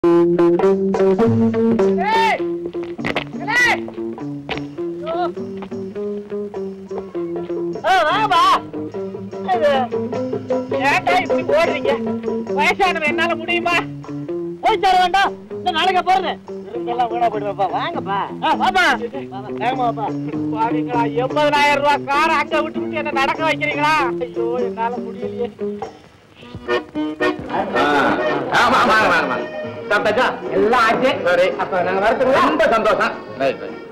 வாங்கப்பா ஏன்டா இப்படி ஓடுறீங்க வயசானவன் என்னால முடியுமா போய் தர வேண்டாம் இந்த நாளைக்கு போறது எல்லாம் வீணா போயிடுவாப்பா வாங்கப்பா வாப்பா வேகமாப்பா பாவீங்களா எண்பதனாயிரம் ரூபாய் காரை அங்க விட்டு விட்டு என்ன நடக்க வைக்கிறீங்களா ஐயோ என்னால முடியலையே ஆமா ஆமா ஆமா ஆமா சாப்பிட்டாச்சா எல்லாம் ஆச்சு சரி அப்ப நாங்க வரதுக்குள்ள ரொம்ப சந்தோஷம் ரைட் ரைட்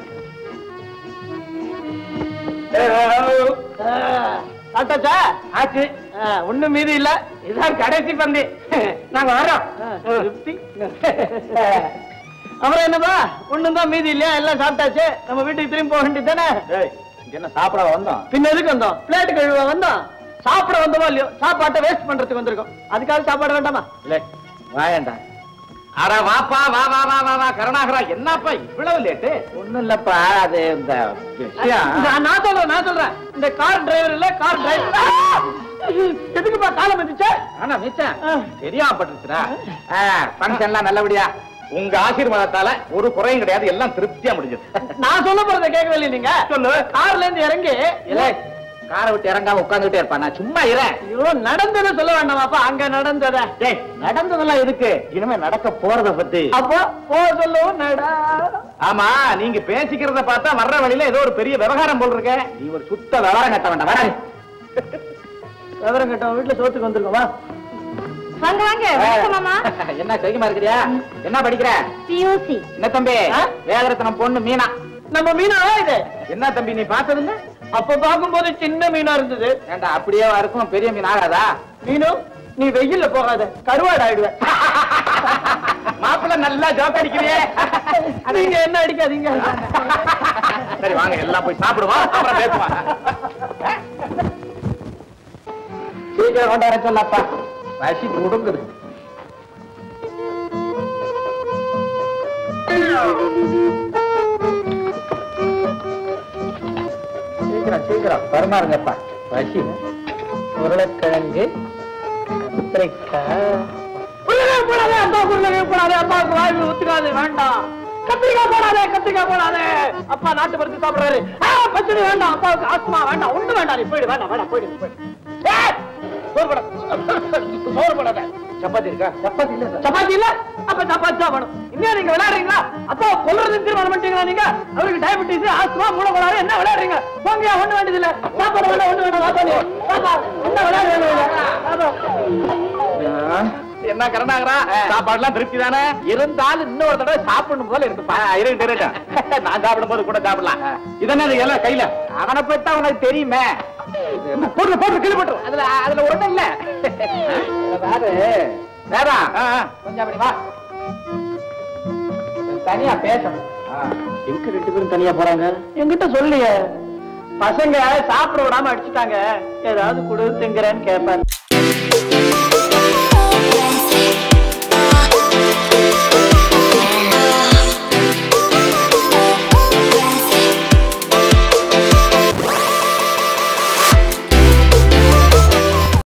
சாப்பிட்டாச்சா ஆச்சு ஒண்ணும் மீதி இல்ல இதுதான் கடைசி பந்தி நாங்க வரோம் திருப்தி. அப்புறம் என்னப்பா ஒண்ணும் தான் மீதி இல்லையா எல்லாம் சாப்பிட்டாச்சு நம்ம வீட்டுக்கு திரும்பி போக வேண்டியது தானே ஏய் இங்க என்ன சாப்பிட வந்தோம் பின்ன எதுக்கு வந்தோம் பிளேட் கழுவ வந்தோம் சாப்பிட வந்தோமோ இல்லையோ சாப்பாட்டை வேஸ்ட் பண்றதுக்கு வந்திருக்கோம் அதுக்காக சாப்பாடு வேண்டாமா இல்ல வாயண்டா அட வாப்பா வா வா வா வா வா கருணாகரா என்னப்பா இவ்வளவு லேட்டு ஒண்ணும் இல்லப்பா அது இந்த நான் நான் சொல்றேன் நான் சொல்றேன் இந்த கார் டிரைவர் இல்ல கார் டிரைவர் எதுக்குப்பா காலம் வந்துச்சு ஆனா மிச்சம் தெரியாம பட்டுச்சுடா ஃபங்க்ஷன்லாம் நல்லபடியா உங்க ஆசீர்வாதத்தால ஒரு குறையும் கிடையாது எல்லாம் திருப்தியா முடிஞ்சது நான் சொல்ல போறத கேட்கவே இல்லை நீங்க சொல்லு. கார்ல இருந்து இறங்கி இல்ல காரை விட்டு இறங்காம உட்கார்ந்துட்டே இருப்பா நான் சும்மா இரேன் ஐயோ நடந்ததை சொல்ல வேண்டாமாப்பா அங்க நடந்தத டேய் நடந்ததெல்லாம் இருக்கு இனிமே நடக்க போறத பத்தி அப்போ போ சொல்லவும் நடா ஆமா நீங்க பேசிக்கிறத பார்த்தா வர்ற வழியில ஏதோ ஒரு பெரிய விவகாரம் போல் இருக்க நீ ஒரு சுத்த விவகாரம் கட்ட வேண்டாம் வர விவரம் கேட்டவன் வீட்டுல சோத்துக்கு வந்திருக்கோம் வா வாங்க வாங்க வணக்கம் மாமா என்ன கைமா இருக்கிறியா என்ன படிக்கிற பியூசி என்ன தம்பி ஆ? வேதரத்னம் பொண்ணு மீனா நம்ம மீனாவா இது என்ன தம்பி நீ பார்த்தது இல்ல அப்ப பார்க்கும்போது சின்ன மீனா இருந்தது ஏண்டா அப்படியே இருக்கும் பெரிய மீன் ஆகாதா மீனு நீ வெயில்ல போகாத கருவாடு ஆயிடுவேன் மாப்பிள்ள நல்லா ஜோக் அடிக்கிறியே நீங்க என்ன அடிக்காதீங்க சரி வாங்க எல்லாம் போய் சாப்பிடுவோம் அப்புறம் பேசுவாங்க சீக்கிரம் கொண்டாட சொல்லப்பா பசி கொடுக்குது சீக்கிரம் சீக்கிரம் பரிமாறுங்கப்பா பசி உருளைக்கிழங்கு கத்திரிக்காய் உருளைக்கிழங்கு போடாதே அப்பா உருளைக்கிழங்கு போடாதே அப்பாவுக்கு வாய்ப்பு ஒத்துக்காது வேண்டாம் கத்திரிக்காய் போடாதே கத்திரிக்காய் போடாதே அப்பா நாட்டு மருந்து சாப்பிடுறாரு ஆ, பச்சடி வேண்டாம் அப்பாவுக்கு ஆஸ்மா வேண்டாம் ஒண்ணு வேண்டாம் நீ போயிடு வேண்டாம் வேண்டாம் போயிடு நீ போயிடு ஏய், சோறு போடாத. சோறு போடாத. சப்பாத்தி இருக்கா சப்பாத்தி இல்ல சப்பாத்தி இல்ல அப்ப சப்பாத்தி தான் வேணும் இன்னும் நீங்க விளையாடுறீங்களா அப்பா கொல்றது தீர்மானம் பண்ணிட்டீங்களா நீங்க அவருக்கு டயபெட்டிஸ் ஆஸ்மா மூல கோளாறு என்ன விளையாடுறீங்க போங்க ஒண்ணு வேண்டியது இல்ல சாப்பாடு வேண்டாம் ஒண்ணு வேண்டாம் வாப்பா நீ. வாப்பா, என்ன விளையாட என்ன கருணாகரா சாப்பாடுலாம் திருப்தி தானே இருந்தாலும் இன்னொரு தடவை சாப்பிடணும் போல இருக்குப்பா இருக்கு இருக்கட்டும் நான் சாப்பிடும் போது கூட சாப்பிடலாம் இதென்ன எல்லாம் கையில அவனை பத்தி உனக்கு தெரியுமே போட்டு போட்டு கிளி போட்டு அதுல அதுல ஒண்ணும் இல்ல வேறு வேறா கொஞ்சம் அப்படி வா தனியா பேசணும் எங்க ரெண்டு பேரும் தனியா போறாங்க என்கிட்ட சொல்லியே பசங்க சாப்பிட விடாம அடிச்சுட்டாங்க ஏதாவது கொடு திங்கிறேன்னு கேட்பாரு